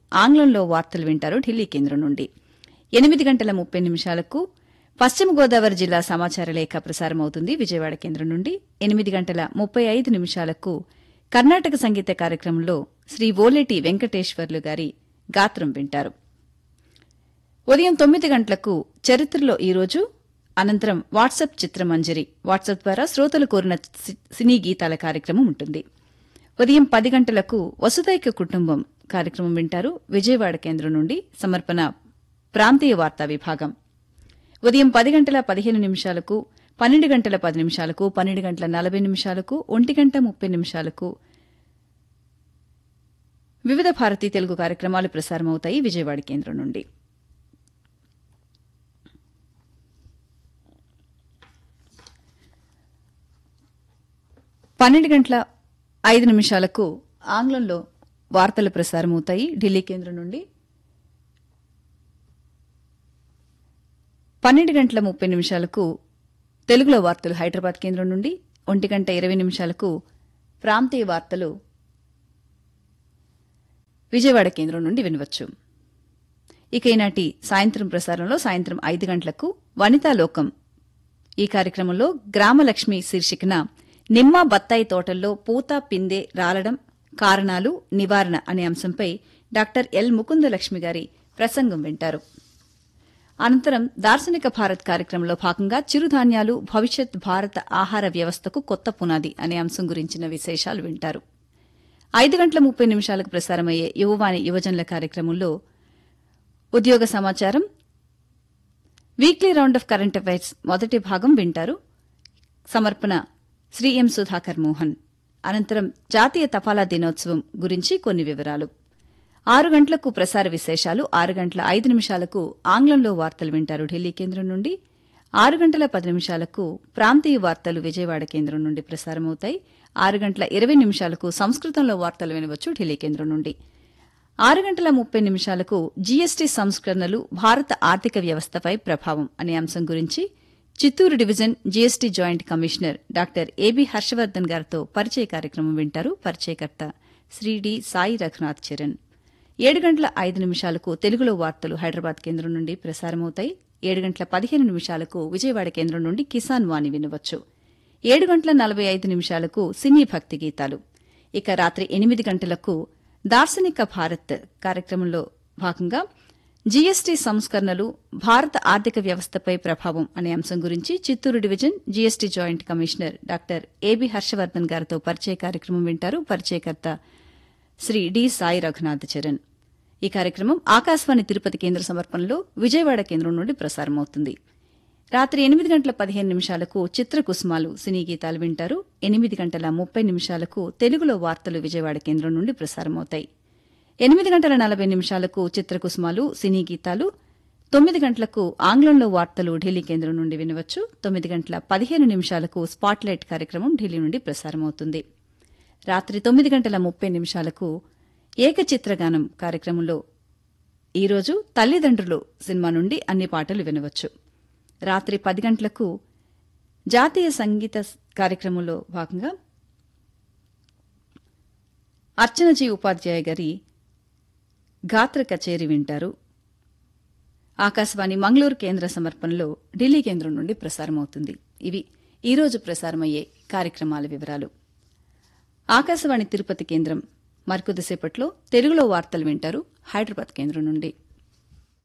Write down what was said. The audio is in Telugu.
ఆంగ్లంలో వార్తలు వింటారు ఢిల్లీ కేంద్రం నుండి ఎనిమిది గంటల ముప్పై నిమిషాలకు పశ్చిమ గోదావరి జిల్లా సమాచార లేఖ ప్రసారమవుతుంది విజయవాడ కేంద్రం నుండి ఎనిమిది గంటల ముప్పై ఐదు నిమిషాలకు కర్ణాటక సంగీత కార్యక్రమంలో శ్రీ ఓలేటి వెంకటేశ్వర్లు గారి గాత్రం వింటారు ఉదయం తొమ్మిది గంటలకు చరిత్రలో ఈరోజు అనంతరం వాట్సాప్ చిత్రమంజరి వాట్సాప్ ద్వారా శ్రోతలు కోరిన సి- సినీ గీతాల కార్యక్రమం ఉంటుంది ఉదయం పది గంటలకు వసుదైక కుటుంబం కార్యక్రమం వింటారు విజయవాడ కేంద్రం నుండి సమర్పణ ప్రాంతీయ వార్తా విభాగం ఉదయం పది గంటల పదిహేను నిమిషాలకు పన్నెండు గంటల పది నిమిషాలకు పన్నెండు గంటల నలభై నిమిషాలకు ఒంటి గంట ముప్పై నిమిషాలకు వివిధ భారతీ తెలుగు కార్యక్రమాలు ప్రసారమవుతాయి విజయవాడ కేంద్రం నుండి పన్నెండు గంటల ఐదు నిమిషాలకు ఆంగ్లంలో వార్తలు ప్రసారమవుతాయి ఢిల్లీ కేంద్రం నుండి పన్నెండు గంటల ముప్పై నిమిషాలకు తెలుగులో వార్తలు హైదరాబాద్ కేంద్రం నుండి ఒంటి గంట ఇరవై నిమిషాలకు ప్రాంతీయ వార్తలు విజయవాడ కేంద్రం నుండి వినవచ్చు ఇక ఈనాటి సాయంత్రం ప్రసారంలో సాయంత్రం ఐదు గంటలకు వనితా లోకం ఈ కార్యక్రమంలో గ్రామలక్ష్మి శీర్షికన నిమ్మ బత్తాయి తోటల్లో పూత పిందె రాలడం కారణాలు నివారణ అనే అంశంపై డాక్టర్ ఎల్ ముకుందలక్ష్మి గారి ప్రసంగం వింటారు అనంతరం దార్శనిక భారత్ కార్యక్రమంలో భాగంగా చిరుధాన్యాలు భవిష్యత్ భారత ఆహార వ్యవస్థకు కొత్త పునాది అనే అంశం గురించిన విశేషాలు వింటారు ఐదు గంటల ముప్పై నిమిషాలకు ప్రసారమయ్యే యువవాణి యువజనుల కార్యక్రమంలో ఉద్యోగ సమాచారం weekly round of current affairs మొదటి భాగం వింటారు సమర్పణ శ్రీ ఎం సుధాకర్ మోహన్ అనంతరం జాతీయ తపాలా దినోత్సవం గురించి కొన్ని వివరాలు ఆరు గంటలకు ప్రసార విశేషాలు ఆరు గంటల ఐదు నిమిషాలకు ఆంగ్లంలో వార్తలు వింటారు ఢిల్లీ కేంద్రం నుండి ఆరు గంటల పది నిమిషాలకు ప్రాంతీయ వార్తలు విజయవాడ కేంద్రం నుండి ప్రసారమవుతాయి ఆరు గంటల ఇరవై నిమిషాలకు సంస్కృతంలో వార్తలు వినవచ్చు ఢిల్లీ కేంద్రం నుండి ఆరు గంటల ముప్పై నిమిషాలకు జీఎస్టీ సంస్కరణలు భారత ఆర్థిక వ్యవస్థపై ప్రభావం అనే అంశం గురించి Chittoor division GST joint commissioner doctor A B Harshavardhan గారితో పరిచయ కార్యక్రమం వింటారు పరిచయకర్త శ్రీ డి సాయి రఘునాథ్ చరణ్ ఏడు గంటల ఐదు నిమిషాలకు తెలుగులో వార్తలు హైదరాబాద్ కేంద్రం నుండి ప్రసారమవుతాయి ఏడు గంటల పదిహేను నిమిషాలకు విజయవాడ కేంద్రం నుండి కిసాన్ వాణి వినవచ్చు ఏడు గంటల నలభై ఐదు నిమిషాలకు సినీ భక్తి గీతాలు ఇక రాత్రి ఎనిమిది గంటలకు దార్శనిక భారత్ కార్యక్రమంలో భాగంగా జీఎస్టీ సంస్కరణలు భారత ఆర్థిక వ్యవస్థపై ప్రభావం అనే అంశం గురించి Chittoor division GST joint commissioner doctor A B Harshavardhan గారితో పరిచయ కార్యక్రమం వింటారు పరిచయకర్త శ్రీ డి సాయి రఘునాథ్ చరణ్ ఈ కార్యక్రమం ఆకాశవాణి తిరుపతి కేంద్ర సమర్పణలో విజయవాడ కేంద్రం నుండి ప్రసారమవుతుంది రాత్రి ఎనిమిది గంటల పదిహేను నిమిషాలకు చిత్రకుసుమాలు సినీ గీతాలు వింటారు ఎనిమిది గంటల ముప్పై నిమిషాలకు తెలుగులో వార్తలు విజయవాడ కేంద్రం నుండి ప్రసారమవుతాయి ఎనిమిది గంటల నలభై నిమిషాలకు చిత్రకుసుమాలు సినీ గీతాలు తొమ్మిది గంటలకు ఆంగ్లంలో వార్తలు ఢిల్లీ కేంద్రం నుండి వినవచ్చు తొమ్మిది గంటల పదిహేను నిమిషాలకు స్పాట్లైట్ కార్యక్రమం ఢిల్లీ నుండి ప్రసారమవుతుంది రాత్రి తొమ్మిది గంటల ముప్పై నిమిషాలకు ఏకచిత్రగానం కార్యక్రమంలో ఈరోజు తల్లిదండ్రులు సినిమా నుండి అన్ని పాటలు వినవచ్చు రాత్రి పది గంటలకు జాతీయ సంగీత కార్యక్రమంలో భాగంగా అర్చనజీ ఉపాధ్యాయ గారి గాత్ర కచేరి వింటారు ఆకాశవాణి మంగళూరు కేంద్ర సమర్పణలో ఢిల్లీ కేంద్రం నుండి ప్రసారమవుతుంది ఇవి ఈరోజు ప్రసారమయ్యే కార్యక్రమాల వివరాలు ఆకాశవాణి తిరుపతి కేంద్రం మరికొద్దిసేపట్లో తెలుగులో వార్తలు వింటారు హైదరాబాద్ కేంద్రం నుండి